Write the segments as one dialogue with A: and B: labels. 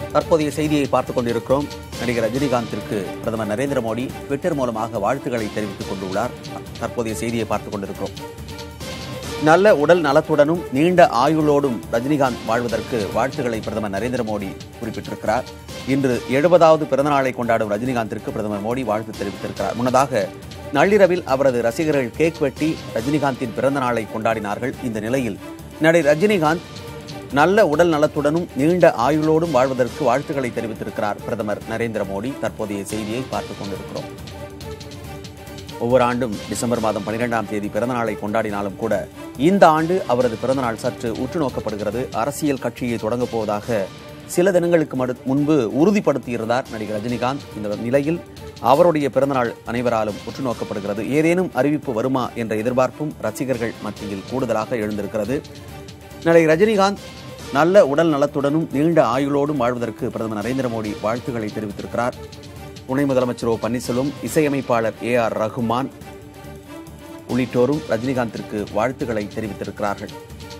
A: தற்போதைய செய்தியை பார்த்துக் கொண்டிருக்கிறோம் நடிகர் ரஜினிகாந்திற்கு பிரதமர் நரேந்திர மோடி ட்விட்டர் மூலமாக வாழ்த்துக்களை தெரிவித்துக் கொண்டுள்ளார் தற்போதைய செய்தியை பார்த்துக் கொண்டிருக்கிறோம் நல்ல உடல் நலத்துடனும் நீண்ட ஆயுளோடும் ரஜினிகாந்த் வாழ்வதற்கு வாழ்த்துக்களை பிரதமர் நரேந்திர மோடி குறிப்பிட்டிருக்கிறார் இன்று எழுபதாவது பிறந்தநாளை கொண்டாடும் ரஜினிகாந்திற்கு பிரதமர் மோடி வாழ்த்து தெரிவித்திருக்கிறார் முன்னதாக நள்ளிரவில் அவரது ரசிகர்கள் கேக் வெட்டி ரஜினிகாந்தின் பிறந்த நாளை கொண்டாடினார்கள் இந்த நிலையில் நடிகர் ரஜினிகாந்த் நல்ல உடல் நலத்துடனும் நீண்ட ஆயுளோடும் வாழ்வதற்கு வாழ்த்துக்களை தெரிவித்திருக்கிறார் பிரதமர் நரேந்திர மோடி தற்போதைய செய்தியை பார்த்துக் கொண்டிருக்கிறோம் ஒவ்வொரு ஆண்டும் டிசம்பர் மாதம் பனிரெண்டாம் தேதி பிறந்தநாளை கொண்டாடினாலும் கூட இந்த ஆண்டு அவரது பிறந்தநாள் சற்று உற்று நோக்கப்படுகிறது அரசியல் கட்சியை தொடங்கப் போவதாக சில தினங்களுக்கு மடு- முன்பு உறுதிப்படுத்தியிருந்தார் நடிகர் ரஜினிகாந்த் இந்த நிலையில் அவருடைய பிறந்தநாள் அனைவராலும் உற்று நோக்கப்படுகிறது ஏதேனும் அறிவிப்பு வருமா என்ற எதிர்பார்ப்பும் ரசிகர்கள் மத்தியில் கூடுதலாக எழுந்திருக்கிறது நடிகர் ரஜினிகாந்த் நல்ல உடல் நலத்துடனும் நீண்ட ஆயுளோடும் வாழ்வதற்கு பிரதமர் நரேந்திர மோடி வாழ்த்துக்களை தெரிவித்திருக்கிறார் துணை முதலமைச்சர் ஓ பன்னீர்செல்வம் இசையமைப்பாளர் ஏ ஆர் ரகுமான் உள்ளிட்டோரும் ரஜினிகாந்திற்கு வாழ்த்துக்களை தெரிவித்திருக்கிறார்கள்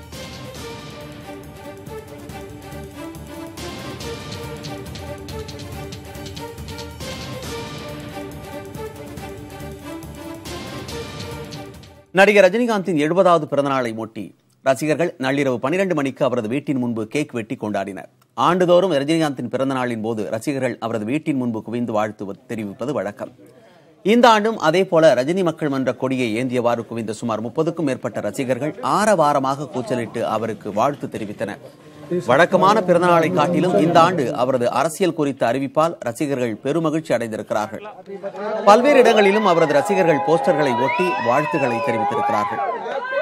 A: நடிகர் ரஜினிகாந்தின் எழுபதாவது பிறந்தநாளை ஒட்டி ரசிகர்கள் நள்ளிரவு பனிரெண்டு மணிக்கு அவரது வீட்டின் முன்பு கேக் வெட்டி கொண்டாடினர் ஆண்டுதோறும் ரஜினிகாந்தின் பிறந்த நாளின் போது ரசிகர்கள் அவரது வீட்டின் முன்பு குவிந்து வாழ்த்து தெரிவிப்பது வழக்கம் இந்த ஆண்டும் அதே போல ரஜினி மக்கள் மன்ற கொடியை ஏந்தியவாறு குவிந்த சுமார் முப்பதுக்கும் மேற்பட்ட ரசிகர்கள் ஆரவாரமாக கூச்சலிட்டு அவருக்கு வாழ்த்து தெரிவித்தனர் வழக்கமான பிறந்தநாளை காட்டிலும் இந்த ஆண்டு அவரது அரசியல் குறித்த அறிவிப்பால் ரசிகர்கள் பெருமகிழ்ச்சி அடைந்திருக்கிறார்கள் பல்வேறு இடங்களிலும் அவரது ரசிகர்கள் போஸ்டர்களை ஒட்டி வாழ்த்துக்களை தெரிவித்திருக்கிறார்கள்